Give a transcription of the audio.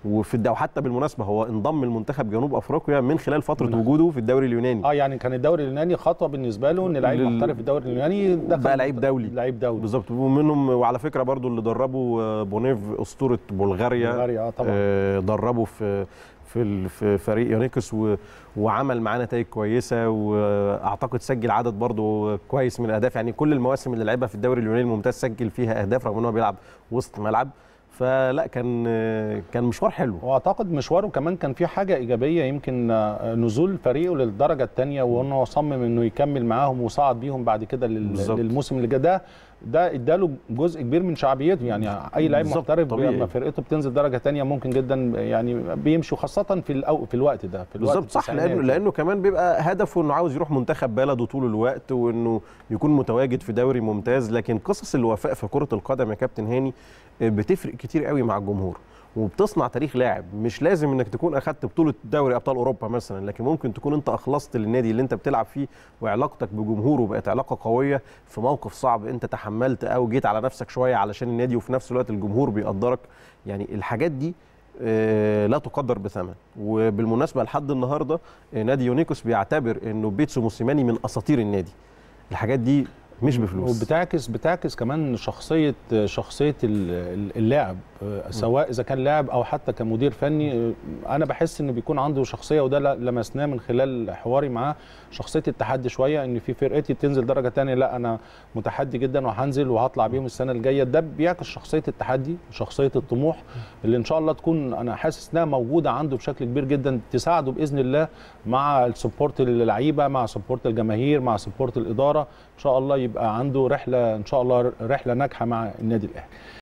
وفي الد... وحتى بالمناسبه هو انضم لمنتخب جنوب افريقيا من خلال فتره نعم. وجوده في الدوري اليوناني اه يعني كان الدوري اليوناني خطوه بالنسبه له ان لعيب لل- محترف في الدوري اليوناني دخل بقى لعيب دولي. لعيب دولي بالظبط ومنهم وعلى فكره برضو اللي دربه آه، بونيف اسطوره بلغاريا بلغاريا اه طبعا آه، دربه في في ال- في فريق يونيكس و... وعمل معاه نتائج كويسه واعتقد سجل عدد برضه كويس من الاهداف يعني كل المواسم اللي لعبها في الدوري اليوناني الممتاز سجل فيها اهداف رغم ان هو بيلعب وسط ملعب فلا كان آه، كان مشوار حلو واعتقد مشواره كمان كان فيه حاجه ايجابيه يمكن آه، نزول فريقه للدرجه الثانيه وانه صمم انه يكمل معاهم وصعد بيهم بعد كده لل- بالظبط. للموسم اللي جاي ده ده اداله جزء كبير من شعبيته يعني اي لعيب بالظبط، محترف طبيعي. لما فرقته بتنزل درجه ثانيه ممكن جدا يعني بيمشي وخاصه في الأو في الوقت ده في الوقت بالظبط صح التسعينات لانه لانه كمان بيبقى هدفه انه عاوز يروح منتخب بلده طول الوقت وانه يكون متواجد في دوري ممتاز لكن قصص الوفاء في كره القدم يا كابتن هاني آه، بتفرق كتير قوي مع الجمهور وبتصنع تاريخ لاعب مش لازم انك تكون اخدت بطوله دوري ابطال اوروبا مثلا لكن ممكن تكون انت اخلصت للنادي اللي انت بتلعب فيه وعلاقتك بجمهوره بقت علاقه قويه في موقف صعب انت تحملت او جيت على نفسك شويه علشان النادي وفي نفس الوقت الجمهور بيقدرك يعني الحاجات دي آه، لا تقدر بثمن وبالمناسبه لحد النهارده آه، نادي يونيكوس بيعتبر انه بيتسو موسيماني من اساطير النادي الحاجات دي مش بفلوس وبتعكس بتعكس كمان شخصيه شخصيه ال- ال- اللاعب آه، سواء اذا كان لاعب او حتى كمدير فني آه، انا بحس ان بيكون عنده شخصيه وده ل- لمسناه من خلال حواري معاه شخصيه التحدي شويه ان في فرقتي بتنزل درجه تانية لا انا متحدي جدا وهنزل وهطلع بيهم السنه الجايه ده بيعكس شخصيه التحدي شخصيه الطموح اللي ان شاء الله تكون انا حاسس انها موجوده عنده بشكل كبير جدا تساعده باذن الله مع السبورت اللعيبه مع سبورت الجماهير مع سبورت الاداره ان شاء الله يبقى عنده رحله ان شاء الله رحله ناجحه مع النادي الاهلي